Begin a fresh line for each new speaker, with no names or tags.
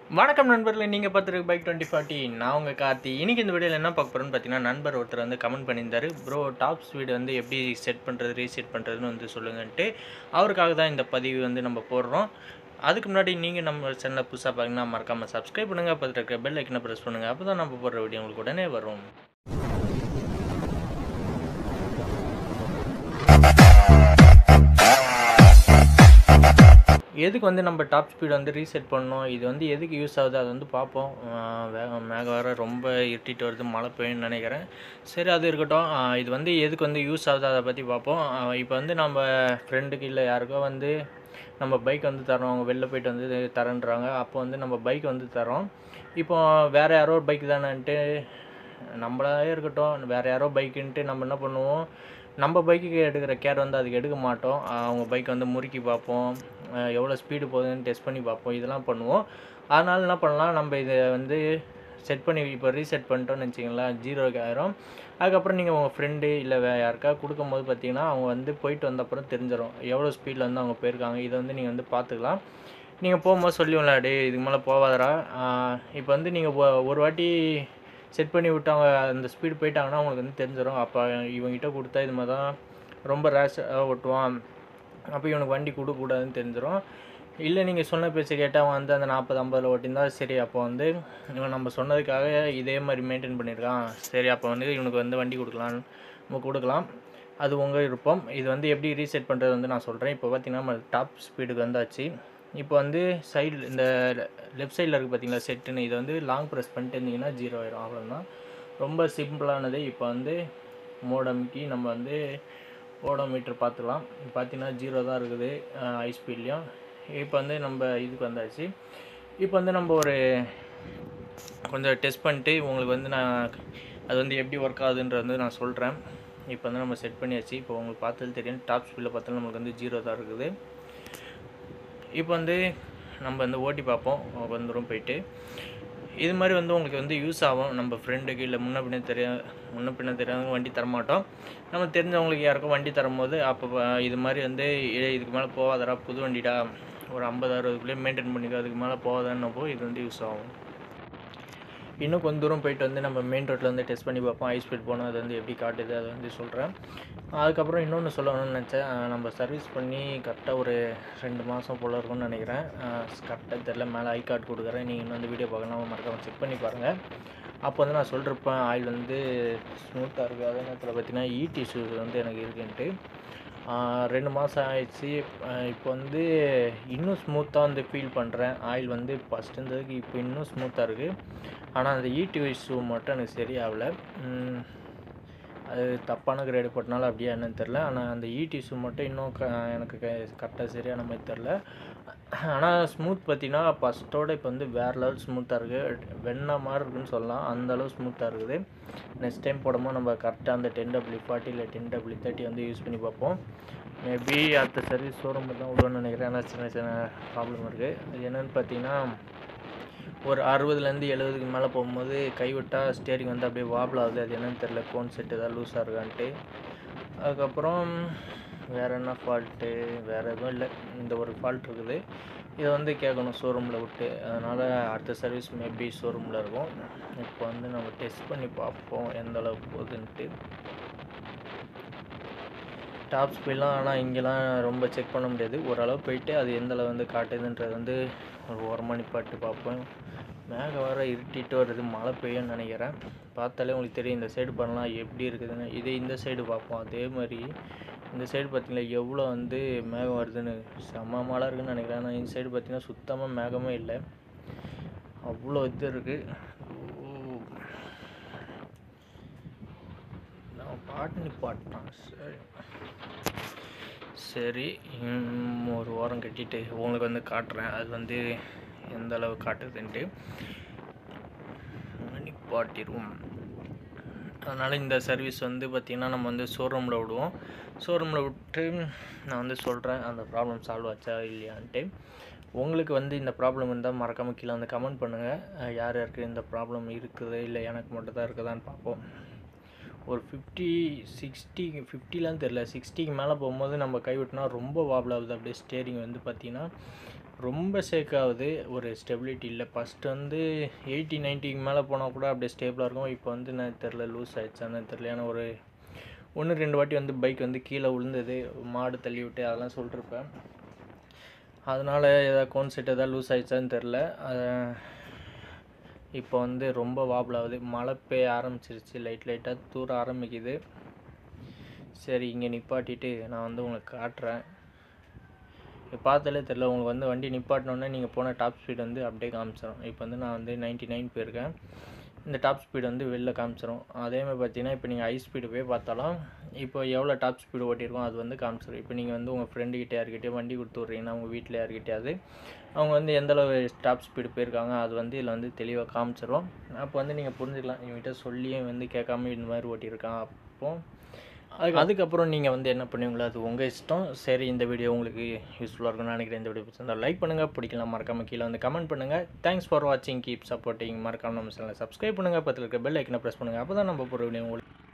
வணக்கம் நண்பர்களே நீங்கள் பார்த்துருக்கு பைக் டுவெண்ட்டி ஃபார்ட்டி நான் உங்கள் கார்த்தி இன்றைக்கி இந்த வீடியோவில் என்ன பார்க்க போகிறோன்னு பார்த்தீங்கன்னா நண்பர் ஒருத்தர் வந்து கமெண்ட் பண்ணியிருந்தாரு ப்ரோ டாப் ஸ்பீடு வந்து எப்படி செட் பண்ணுறது ரீசெட் பண்ணுறதுன்னு வந்து சொல்லுங்கன்ட்டு அவருக்காக தான் இந்த பதிவு வந்து நம்ம போடுறோம் அதுக்கு முன்னாடி நீங்கள் நம்ம சேனலில் புதுசாக பார்த்தீங்கன்னா மறக்காமல் சப்ஸ்கிரைப் பண்ணுங்கள் பார்த்துட்டு இருக்க பெல் ஐக்கனை ப்ரெஸ் பண்ணுங்கள் அப்போ தான் நம்ம போடுற வீடியோ உங்களுக்கு உடனே வரும் எதுக்கு வந்து நம்ம டாப் ஸ்பீடு வந்து ரீசெட் பண்ணோம் இது வந்து எதுக்கு யூஸ் ஆகுது அதை வந்து பார்ப்போம் ஆஹ் வேகம் மேகம் வர ரொம்ப இருட்டிட்டு வருது மழை பெய்யும்னு நினைக்கிறேன் சரி அது இருக்கட்டும் ஆஹ் இது வந்து எதுக்கு வந்து யூஸ் ஆகுது அதை பற்றி பார்ப்போம் இப்போ வந்து நம்ம ஃப்ரெண்டுக்கு இல்லை யாருக்கோ வந்து நம்ம பைக் வந்து தரோம் அவங்க வெளில போயிட்டு வந்து தரேன்றாங்க அப்போ வந்து நம்ம பைக் வந்து தரோம் இப்போ வேறு யாரோ ஒரு பைக் தானேன்ட்டு நம்மளாவே இருக்கட்டும் வேறு யாரோ பைக்குன்ட்டு நம்ம என்ன பண்ணுவோம் நம்ம பைக்குக்கு எடுக்கிற கேர் வந்து அதுக்கு எடுக்க மாட்டோம் ஆஹ் அவங்க பைக் வந்து முறுக்கி பார்ப்போம் ஆஹ் எவ்வளோ ஸ்பீடு போகுதுன்னு டெஸ்ட் பண்ணி பார்ப்போம் இதெல்லாம் பண்ணுவோம் அதனால் என்ன பண்ணலாம் நம்ம இதை வந்து செட் பண்ணி இப்போ ரீசெட் பண்ணிட்டோம்னு வச்சிங்களேன் ஜீரோக்கு ஆயிரும் அதுக்கப்புறம் நீங்கள் உங்கள் ஃப்ரெண்டு இல்லை வே யாருக்கா கொடுக்கும்போது பார்த்தீங்கன்னா அவங்க வந்து போயிட்டு வந்த அப்புறம் தெரிஞ்சிடும் எவ்வளோ ஸ்பீடில் வந்து அவங்க போயிருக்காங்க இதை வந்து நீங்கள் வந்து பார்த்துக்கலாம் நீங்கள் போகும்போது சொல்லிவிடல டே இதுக்கு மேலே போகாதடா இப்போ வந்து நீங்கள் ஒரு வாட்டி செட் பண்ணி விட்டு அவங்க அந்த ஸ்பீடு போயிட்டாங்கன்னா அவங்களுக்கு வந்து தெரிஞ்சிடும் அப்போ இவங்ககிட்ட கொடுத்தா இது மாதிரி தான் ரொம்ப ரேஷாக ஓட்டுவான் அப்போ இவனுக்கு வண்டி கொடுக்கக்கூடாதுன்னு தெரிஞ்சிடும் இல்லை நீங்கள் சொன்ன பேச்சு கேட்டால் அவன் வந்து அந்த நாற்பது ஐம்பதில் ஓட்டியிருந்தா சரி அப்போ வந்து இவன் நம்ம சொன்னதுக்காக இதே மாதிரி மெயின்டைன் பண்ணியிருக்கான் சரி அப்போ வந்து இவனுக்கு வந்து வண்டி கொடுக்கலான்னு நம்ம கொடுக்கலாம் அது உங்கள் விருப்பம் இது வந்து எப்படி ரீசெட் பண்ணுறது வந்து நான் சொல்கிறேன் இப்போ பார்த்தீங்கன்னா நம்ம டாப் ஸ்பீடுக்கு வந்தாச்சு இப்போ வந்து சைடு இந்த லெஃப்ட் சைடில் இருக்குது பார்த்தீங்களா செட்டுன்னு இதை வந்து லாங் ப்ரெஸ் பண்ணிட்டு இருந்தீங்கன்னா ஜீரோ ஆயிரும் அவ்வளோதான் ரொம்ப சிம்பிளானது இப்போ வந்து மோடம்க்கு நம்ம வந்து ஓடோமீட்டர் பார்த்துக்கலாம் பார்த்தீங்கன்னா ஜீரோ தான் இருக்குது ஹை ஸ்பீட்லேயும் இப்போ வந்து நம்ம இதுக்கு வந்தாச்சு இப்போ வந்து நம்ம ஒரு கொஞ்சம் டெஸ்ட் பண்ணிட்டு உங்களுக்கு வந்து நான் அது வந்து எப்படி ஒர்க் ஆகுதுன்றது வந்து நான் சொல்கிறேன் இப்போ வந்து நம்ம செட் பண்ணியாச்சு இப்போ உங்களுக்கு பார்த்தது தெரியும் டாப் ஸ்பீடில் பார்த்தாலும் நம்மளுக்கு வந்து ஜீரோ தான் இருக்குது இப்போ வந்து நம்ம வந்து ஓட்டி பார்ப்போம் வந்துடும் போயிட்டு இது மாதிரி வந்து உங்களுக்கு வந்து யூஸ் ஆகும் நம்ம ஃப்ரெண்டுக்கு இல்லை முன்ன பின்ன தெரிய முன்ன பின்ன தெரியாதவங்க வண்டி தரமாட்டோம் நம்ம தெரிஞ்சவங்களுக்கு யாருக்கும் வண்டி தரும்போது அப்போ வ- இது மாதிரி வந்து "ஏய், இதுக்கு மேலே போகாதடா புது வண்டிடா ஒரு ஐம்பது அறுபதுக்குள்ளேயே மெயின்டைன் பண்ணிக்கோ அதுக்கு மேலே போகாதன்னப்போ இது வந்து யூஸ் ஆகும் இன்னும் கொஞ்ச தூரம் போயிட்டு வந்து நம்ம மெயின் ரோட்டில் வந்து டெஸ்ட் பண்ணி பார்ப்போம் ஹை ஸ்பீட் போனால் அது வந்து எப்படி காட்டுது அதை வந்து சொல்கிறேன் அதுக்கப்புறம் இன்னொன்று சொல்லணும்னு நினச்சேன் அஹ் நம்ம சர்வீஸ் பண்ணி கரெக்டாக ஒரு ரெண்டு மாதம் போல் இருக்கும்னு நினைக்கிறேன் கரெக்டாக தெரில மேலே ஐ கார்டு கொடுக்குறேன் நீங்கள் இன்னும் வந்து வீடியோ பார்க்கலாம் மறக்காம செக் பண்ணி பாருங்கள் அப்போ வந்து நான் சொல்லிருப்பேன் ஆயில் வந்து ஸ்மூத்தாக இருக்குது அதே நேரத்தில் பார்த்தீங்கன்னா ஈடி இஷ்யூஸ் வந்து எனக்கு இருக்குன்ட்டு ஆஹ் ரெண்டு மாதம் ஆயிடுச்சு ஆஹ் இப்போ வந்து இன்னும் ஸ்மூத்தாக வந்து ஃபீல் பண்ணுறேன் ஆயில் வந்து ஃபஸ்ட் இருந்ததுக்கு இப்போ இன்னும் ஸ்மூத்தாக இருக்குது ஆனால் அந்த ஈடி இஷ்யூ மட்டும் எனக்கு சரியாகலை உம், அது தப்பான கிரேடு போட்டனால அப்படியே என்னன்னு தெரில ஆனால் அந்த ஈடி இஷ்யூ மட்டும் இன்னும் க எனக்கு கரெக்டாக சரியான மாதிரி தெரில ஆனால் ஸ்மூத் பார்த்தீங்கன்னா ஃபஸ்ட்டோட இப்போ வந்து வேறு லெவல் ஸ்மூத்தாக இருக்குது வெண்ணா மாதிரி இருக்குன்னு சொல்லலாம் அந்த அளவு ஸ்மூத்தாக இருக்குது நெக்ஸ்ட் டைம் போடும்போது நம்ம கரெக்டாக அந்த டென் டபிள்யூ ஃபார்ட்டி இல்லை டென் டபிள்யூ தேர்ட்டி வந்து யூஸ் பண்ணி பார்ப்போம் மேபி அடுத்த சர்வீஸ் ஷோரூம் தான் விடுவேன்னு நினைக்கிறேன் ஏன்னா சின்ன சின்ன ப்ராப்ளம் இருக்குது அது என்னென்னு பார்த்தீங்கன்னா ஒரு அறுபதுலேருந்து எழுபதுக்கு மேலே போகும்போது கைவிட்டால் ஸ்டேரிங் வந்து அப்படியே வாபிள் ஆகுது அது என்னன்னு தெரில கோன் செட் ஏதாவது லூஸாக இருக்கான்ட்டு அதுக்கப்புறம் வேறு என்ன ஃபால்ட்டு வேறு எதுவும் இல்லை இந்த ஒரு ஃபால்ட் இருக்குது இதை வந்து கேட்கணும் ஷோரூமில் விட்டு அதனால் அடுத்த சர்வீஸ் மேபி ஷோரூமில் இருக்கும் இப்போ வந்து நம்ம டெஸ்ட் பண்ணி பார்ப்போம் எந்த அளவுக்கு போகுதுன்ட்டு டாப் ஸ்பீட்லாம் ஆனால் இங்கெல்லாம் ரொம்ப செக் பண்ண முடியாது ஓரளவு போயிட்டு அது எந்த அளவு வந்து காட்டுதுன்றது வந்து ஒரு ஓரமாக நிப்பாட்டு பார்ப்போம் மேகம் வர இருட்டிட்டு வருது மழை பெய்யும்னு நினைக்கிறேன் பார்த்தாலே உங்களுக்கு தெரியும் இந்த சைடு பண்ணலாம் எப்படி இருக்குதுன்னு இதே இந்த சைடு பார்ப்போம் அதே மாதிரி இந்த சைடு பார்த்தீங்களா எவ்வளோ வந்து மேகம் வருதுன்னு செம்ம மழை இருக்குன்னு நினைக்கிறேன் ஆனால் இந்த சைடு பார்த்தீங்கன்னா சுத்தமாக மேகமே இல்லை அவ்வளோ இது இருக்குது நான் பாட்டு நிப்பாட்டான் சரி சரி இன்னும் ஒரு வாரம் கட்டிட்டு உங்களுக்கு வந்து காட்டுறேன் அது வந்து எந்த அளவு காட்டுதுன்ட்டு நிப்பாட்டிடுவோம் அதனால் இந்த சர்வீஸ் வந்து பார்த்திங்கன்னா நம்ம வந்து ஷோரூமில் விடுவோம் ஷோரூமில் விட்டு நான் வந்து சொல்கிறேன் அந்த ப்ராப்ளம் சால்வ் ஆச்சா இல்லையான்ட்டு உங்களுக்கு வந்து இந்த ப்ராப்ளம் இருந்தால் மறக்காமல் கீழே வந்து கமெண்ட் பண்ணுங்கள் யார் யாருக்கு இந்த ப்ராப்ளம் இருக்குது இல்லை எனக்கு மட்டும் தான் இருக்குதான்னு பார்ப்போம் ஒரு ஃபிஃப்டி சிக்ஸ்டி ஃபிஃப்டிலாம் தெரில சிக்ஸ்டிக்கு மேலே போகும்போது நம்ம கைவிட்டினா ரொம்ப வாபிள் ஆகுது அப்படியே ஸ்டேரிங் வந்து பார்த்திங்கன்னா ரொம்ப ஷேக் ஆகுது ஒரு ஸ்டெபிலிட்டி இல்லை ஃபஸ்ட்டு வந்து எயிட்டி நைன்ட்டிக்கு மேலே போனால் கூட அப்படியே ஸ்டேபிளாக இருக்கும் இப்போ வந்து என்ன தெரில லூஸ் ஆகிடுச்சான்னு தெரில ஏன்னா ஒரு ஒன்று ரெண்டு வாட்டி வந்து பைக் வந்து கீழே விழுந்தது மாடு தள்ளி விட்டு அதெல்லாம் சொல்லிருப்பேன் அதனால் ஏதாவது கோன் செட் எதாவது லூஸ் ஆகிடுச்சான்னு தெரில இப்போ வந்து ரொம்ப வாபிள் ஆகுது மழை பெய்ய ஆரம்பிச்சிருச்சு லைட் லைட்டாக தூர ஆரம்பிக்குது சரி இங்கே நிப்பாட்டிட்டு நான் வந்து உங்களுக்கு காட்டுறேன் இப்போ பார்த்தாலே தெரில உங்களுக்கு வந்து வண்டி நிப்பாட்டினோன்னே நீங்கள் போன டாப் ஸ்பீட் வந்து அப்படியே காமிச்சிடும் இப்போ வந்து நான் வந்து நைன்ட்டி நைன் போயிருக்கேன் இந்த டாப் ஸ்பீடு வந்து வெளில காமிச்சிடும் அதேமாதிரி பார்த்தீங்கன்னா இப்போ நீங்கள் ஹை ஸ்பீடு போய் பார்த்தாலும் இப்போ எவ்வளோ டாப் ஸ்பீடு ஓட்டியிருக்கோம் அது வந்து காமிச்சிடும் இப்போ நீங்கள் வந்து உங்கள் ஃப்ரெண்டுக்கிட்ட யார்கிட்டயோ வண்டி கொடுத்து விட்றீங்கன்னா உங்கள் வீட்டில் யார்கிட்டயாவது அவங்க வந்து எந்தளவு டாப் ஸ்பீடு போயிருக்காங்க அது வந்து இதில் வந்து தெளிவாக காமிச்சிடும் அப்போ வந்து நீங்கள் புரிஞ்சுக்கலாம் இவங்ககிட்ட சொல்லியே வந்து கேட்காம இந்த மாதிரி ஓட்டியிருக்கான் அப்போ அதுக்கு அதுக்கப்புறம் நீங்கள் வந்து என்ன பண்ணுவீங்களோ அது உங்கள் இஷ்டம் சரி இந்த வீடியோ உங்களுக்கு யூஸ்ஃபுல்லாக இருக்கும்னு நினைக்கிறேன் இந்த வீடியோ பிடிச்சிருந்தா லைக் பண்ணுங்கள் பிடிக்கலாம் மறக்காமல் கீழே வந்து கமெண்ட் பண்ணுங்கள் தேங்க்ஸ் ஃபார் வாட்சிங் கீப் சப்போர்ட்டிங் மறக்காம நம்ம சேனலை சப்ஸ்கிரைப் பண்ணுங்கள் பக்கத்தில் இருக்க பெல் ஐக்கனை ப்ரெஸ் பண்ணுங்கள் அப்போ தான் நம்ம போகிற வீடியோ உங்களுக்கு